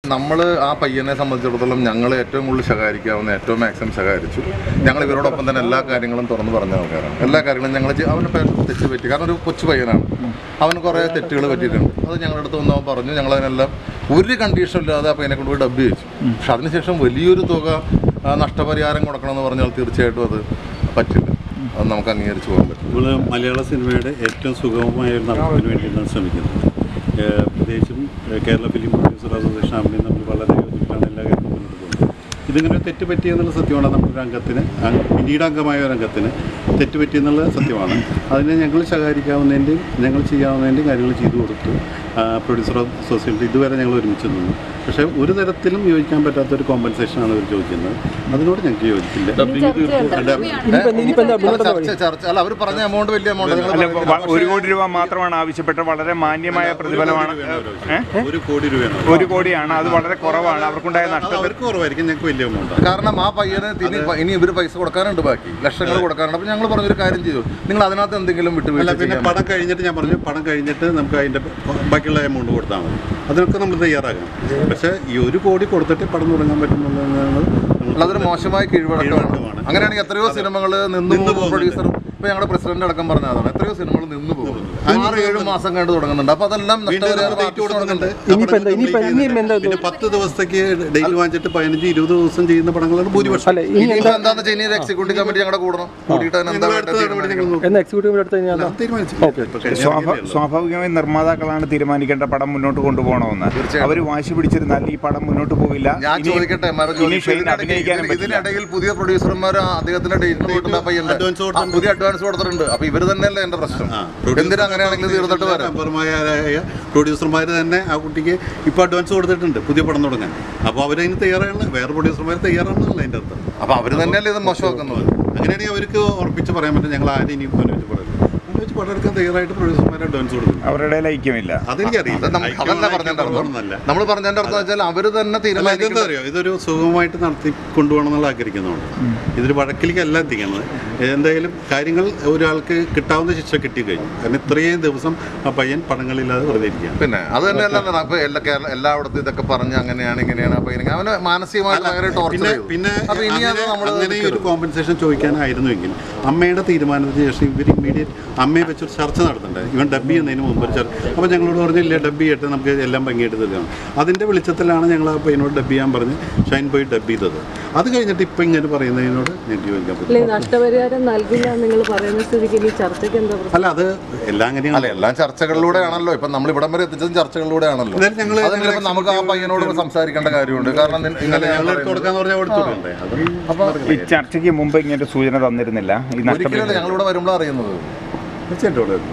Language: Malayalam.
നമ്മൾ ആ പയ്യനെ സംബന്ധിച്ചിടത്തോളം ഞങ്ങൾ ഏറ്റവും കൂടുതൽ ശകാരിക്കാവുന്ന ഏറ്റവും മാക്സിമം ശകാരിച്ചു ഞങ്ങൾ ഇവരോടൊപ്പം തന്നെ എല്ലാ കാര്യങ്ങളും തുറന്നു പറഞ്ഞ ആൾക്കാരാണ് എല്ലാ കാര്യങ്ങളും ഞങ്ങൾ അവന് തെറ്റ് പറ്റി കാരണം ഒരു കൊച്ചു പയ്യനാണ് അവന് കുറേ തെറ്റുകൾ പറ്റിയിട്ടുണ്ട് അത് ഞങ്ങളുടെ അടുത്ത് വന്ന് അവൻ പറഞ്ഞു ഞങ്ങൾ അതിനെല്ലാം ഒരു കണ്ടീഷൻ ഇല്ലാതെ ആ പയ്യനെ കൊണ്ടുപോയി ഡബ് ചെയ്യിച്ചു പക്ഷെ അതിനുശേഷം വലിയൊരു തുക ആ, നഷ്ടപരിഹാരം കൊടുക്കണമെന്ന് പറഞ്ഞാൽ തീർച്ചയായിട്ടും അത് പറ്റില്ല അത് നമുക്ക് അംഗീകരിച്ചു പോകാൻ പറ്റും നമ്മൾ മലയാള സിനിമയുടെ ഏറ്റവും സുഗമമായ ഒരു നടപ്പിന് വേണ്ടിയിട്ടാണ് ശ്രമിക്കുന്നത് ഏഹ് പ്രത്യേകിച്ചും ഏഹ് കേരള ഫിലിം പ്രൊഡ്യൂസർ അസോസിയേഷൻ ആകുമ്പോൾ നമ്മൾ വളരെ യോജിപ്പാണ് എല്ലാ കാര്യങ്ങളും മുന്നോട്ട് പോകുന്നത് ഇതിങ്ങനെ ഒരു തെറ്റ് പറ്റിയെന്നുള്ള സത്യമാണ് നമ്മുടെ അംഗത്തിന് അംഗ- പിന്നീട് അംഗമായ ഒരു അംഗത്തിന് തെറ്റ് പറ്റിയെന്നുള്ളത് സത്യമാണ് അതിനെ ഞങ്ങൾ ശകാരിക്കാവുന്നതിൻ്റെയും ഞങ്ങൾ ചെയ്യാവുന്നതിൻ്റെയും കാര്യങ്ങൾ ചെയ്തു കൊടുത്തു പ്രൊഡ്യൂസർ അസോസിയേഷൻ ഇതുവരെ ഞങ്ങൾ ഒരുമിച്ച് നിന്നു പക്ഷേ ഒരു തരത്തിലും യോജിക്കാൻ പറ്റാത്ത ഒരു കോമ്പൻസേഷനാണ് അവർ ചോദിക്കുന്നത് അതിനോട് ഞങ്ങൾക്ക് യോജിക്കില്ല ഇനിയിപ്പോ ഇനിയിപ്പോ എന്താ മുന്നോട്ട് എന്താ വഴി? ചർച്ച ചർച്ച അല്ല അവർ പറഞ്ഞ എമൗണ്ട് വലിയ എമൗണ്ട് അല്ല വ- ഒരു കോടി രൂപ മാത്രമാണ് ആവശ്യപ്പെട്ടത് വളരെ മാന്യമായ പ്രതിഫലമാണ് ഏ? ഒരു കോടി രൂപയാണ് ഒരു കോടിയാണ് അത് വളരെ കുറവാണ് അവർക്കുണ്ടായ അത് നഷ്ടം അവർക്ക് കുറവായിരിക്കും ഞങ്ങൾക്ക് വലിയ എമൗണ്ട് കാരണം ആ പയ്യന് ഇനി ഇനി ഇവര് പൈസ കൊടുക്കാനുണ്ട് ബാക്കി ലക്ഷങ്ങൾ കൊടുക്കാനുണ്ട് അപ്പൊ ഞങ്ങൾ പറഞ്ഞൊരു കാര്യം ചെയ്തു നിങ്ങൾ അതിനകത്ത് എന്തെങ്കിലും അല്ല വിട്ടുവീഴ്ച പിന്നെ ചെയ്യാൻ പടം കഴിഞ്ഞിട്ട് ഞാൻ പറഞ്ഞു പടം കഴിഞ്ഞിട്ട് നമുക്ക് അതിൻ്റെ ബാക്കിയുള്ള എമൗണ്ട് കൊടുത്താൽ മതി അതിനൊക്കെ നമ്മൾ തയ്യാറാക്കണം പക്ഷേ ഈ ഒരു കോടി കൊടുത്തിട്ട് പടം തുടങ്ങാൻ പറ്റുന്നുള്ളതാണ് അല്ല, അതൊരു മോശമായ കീഴ്വഴക്കമാണ് കീഴ്വഴക്കമാണ്. അങ്ങനെയാണെങ്കിൽ എത്രയോ സിനിമകൾ നിന്ന് നിന്ന് പോകും പ്രൊഡ്യൂസർ ഇപ്പൊ ഞങ്ങളുടെ പ്രസിഡന്റ് അടക്കം പറഞ്ഞ അതാണ് എത്രയോ സിനിമകൾ നിന്ന് പോകും ആറ് ഏഴ് മാസം കണ്ട് തുടങ്ങുന്നുണ്ട് അപ്പൊ അതെല്ലാം വീണ്ടും നഷ്ടപരിഹാരം ഡേറ്റ് ആർട്ടിസ്റ്റ് കൊടുക്കുന്നുണ്ട് കൊടുക്കുന്നുണ്ട്. ഇനിയിപ്പോ എന്താ ഇനിയിപ്പോ ഇനിയിപ്പോ എന്താ ഇത്? പിന്നെ പത്ത് ദിവസത്തേക്ക് ഡേറ്റ് വാങ്ങിച്ചിട്ട് പതിനഞ്ച് ഇരുപത് ദിവസം ചെയ്യുന്ന പടങ്ങളാണ് ഭൂരിപക്ഷം അല്ല ഇനി ഇനിയിപ്പോ എന്താന്ന് വെച്ചാൽ ഇനി ഒരു എക്സിക്യൂട്ടീവ് കമ്മിറ്റി ഞങ്ങളുടെ കൂടണം കൂടിയിട്ട് അതിന് എന്താ ഞങ്ങൾ അടുത്ത വേണ്ടത് നടപടി ഞങ്ങൾ നോക്കും എന്നാ എക്സിക്യൂട്ടീവ് എടുത്ത് കഴിഞ്ഞാൽ അത് തീരുമാനിച്ചു ഇപ്പൊ കഴിഞ്ഞ സ്വാഭ- തീയതിയല്ലേ. സ്വാഭാവികമായും നിർമ്മാതാക്കളാണ് തീരുമാനിക്കേണ്ട പടം മുന്നോട്ട് കൊണ്ടുപോകണമെന്ന് തീർച്ചയായും. അവർ വാശി പിടിച്ചിരുന്നാൽ ഈ പടം മുന്നോട്ട് പോകില്ല ഞാൻ ഇനി- ചോദിക്കട്ടെ മര ഇനി ജോലി ഷെയ്ൻ അഭിനയിക്കാനും ഇതിന് പറ്റില്ല ഇതിനിടയിൽ പുതിയ പ്രൊഡ്യൂസർമാർ അദ്ദേഹത്തിന്റെ ഡേറ്റിന് പോയിട്ടുണ്ട് അപ്പൊ എന്താ? advance ആ, കൊടുത്തിട്ടുണ്ട്. പുതിയ അഡ്വാൻസ് കൊടുത്തിട്ടുണ്ട് അപ്പൊ ഇവര് തന്നെയല്ലേ എന്റെ പ്രശ്നം ആ, എന്തിനാ അങ്ങനെയാണെങ്കിൽ തീർന്നിട്ട് വരാം മെമ്പർമാരായ പ്രൊഡ്യൂസർമാർ തന്നെ ആ കുട്ടിക്ക് ഇപ്പോൾ അഡ്വാൻസ് കൊടുത്തിട്ടുണ്ട് പുതിയ പടം തുടങ്ങാൻ അപ്പോൾ അവരതിന് തയ്യാറാണ് വേറെ പ്രൊഡ്യൂസർമാർ തയ്യാറാണെന്നല്ല അതിൻ്റെ അർത്ഥം അപ്പൊ അവര് തന്നെയല്ലേ ഇത് മോശമാക്കുന്നത് അങ്ങനെയാണെങ്കിൽ അവർക്ക് ഉറപ്പിച്ച് പറയാൻ പറ്റും ഞങ്ങൾ ആരും ഇനിയും അനുവദിച്ച് പടം അനുവദിച്ച് പടം എടുക്കാൻ തയ്യാറായിട്ട് പ്രൊഡ്യൂസർമാർ അഡ്വാൻസ് കൊടുക്കുന്നു അവരുടെ ഇടയിൽ ഐക്യമില്ല അതെനിക്കറിയില്ല അത് നമ്മ- അതല്ല പറഞ്ഞതിന്റെ അർത്ഥം നമ്മൾ പറഞ്ഞതിന്റെ അർത്ഥം വെച്ചാൽ അവര് തന്നെ അല്ല ഇതെന്താ തീരുമാനിക്കുന്നത് അറിയോ ഇതൊരു സുഗമമായിട്ട് നടത്തി കൊണ്ടുപോകണം എന്നുള്ള ആഗ്രഹിക്കുന്നുണ്ട് ഇതൊരു വഴക്കിലേക്കല്ല എത്തിക്കുന്നത് എന്തായാലും കാര്യങ്ങൾ ഒരാൾക്ക് കിട്ടാവുന്ന ശിക്ഷ കിട്ടിക്കഴിഞ്ഞു കാരണം ഇത്രയും ദിവസം ആ പയ്യൻ പടങ്ങളില്ലാതെ വെറുതെ ഇരിക്കുകയാണ് പിന്നെ അത് തന്നെയല്ല അപ്പൊ എല്ലാ കേരള എല്ലായിടത്തും ഇതൊക്കെ പറഞ്ഞ് അങ്ങനെയാണ് ഇങ്ങനെയാണ് അപ്പൊ ഇങ്ങനെ അവന് മാനസികമായിട്ട് ഭയങ്കര ടോർച്ചർ പിന്നെ ചെയ്തു പിന്നെ അപ്പൊ ഇനി അത് അങ്ങനെ- നമ്മൾ അങ്ങനെ ഒരു കോമ്പൻസേഷൻ ചോദിക്കാനായിരുന്നുവെങ്കിൽ അമ്മയുടെ തീരുമാനത്തിന് ശേഷം ഇവർ ഇമ്മീഡിയറ്റ് അമ്മയെ വെച്ചൊരു ചർച്ച നടത്തണ്ടേ ഇവൻ ഡബ് ചെയ്യുന്നതിന് മുമ്പ് ഒരു ചർച്ച അപ്പോൾ ഞങ്ങളോട് പറഞ്ഞില്ല ഡബ് ചെയ്യട്ടെ നമുക്ക് എല്ലാം ഭംഗിയായിട്ട് തീർക്കണം അതിൻ്റെ വെളിച്ചത്തിലാണ് ഞങ്ങൾ ആ പയ്യനോട് ഡബ് ചെയ്യാൻ പറഞ്ഞ് ഷൈൻ പോയി ഡബ് ചെയ്തത് അത് കഴിഞ്ഞിട്ട് ഇപ്പം ഇങ്ങനെ പറയുന്നതിനോട് ഞങ്ങൾക്ക് യോജിക്കാൻ പറ്റില്ല അല്ലെ നഷ്ടപരിഹാരം നൽകില്ല എന്ന് നിങ്ങൾ പറയുന്ന സ്ഥിതിക്ക് ഇനി ചർച്ചയ്ക്ക് എന്താ പ്രശ്നം അല്ല അത് എല്ലാം അല്ല അങ്ങനെയാണ് എല്ലാം ചർച്ചകളിലൂടെയാണല്ലോ ഇപ്പൊ നമ്മൾ ഇവിടം വരെ എത്തിച്ചതും ചർച്ചകളിലൂടെയാണല്ലോ എന്തായാലും ഞങ്ങള് അതെങ്കിലും ഇപ്പൊ നമുക്ക് ആ പയ്യനോട് സംസാരിക്കേണ്ട കാര്യമുണ്ട് കാരണം നി- ഇന്നലെ ഞാൻ ഞങ്ങൾ എടുത്ത് കൊടുക്കാന്ന് പറഞ്ഞാൽ എടുത്തു കൊടുക്കണ്ടേ അത് ഈ ചർച്ചയ്ക്ക് മുമ്പ് ഇങ്ങനെ ഒരു സൂചന തന്നിരുന്നില്ല ഈ ഒരിക്കലും നഷ്ടപരിഹാരം ഞങ്ങളിവിടെ വരുമ്പോൾ അറിയുന്നത് തീർച്ചയായിട്ടും ഇവിടെ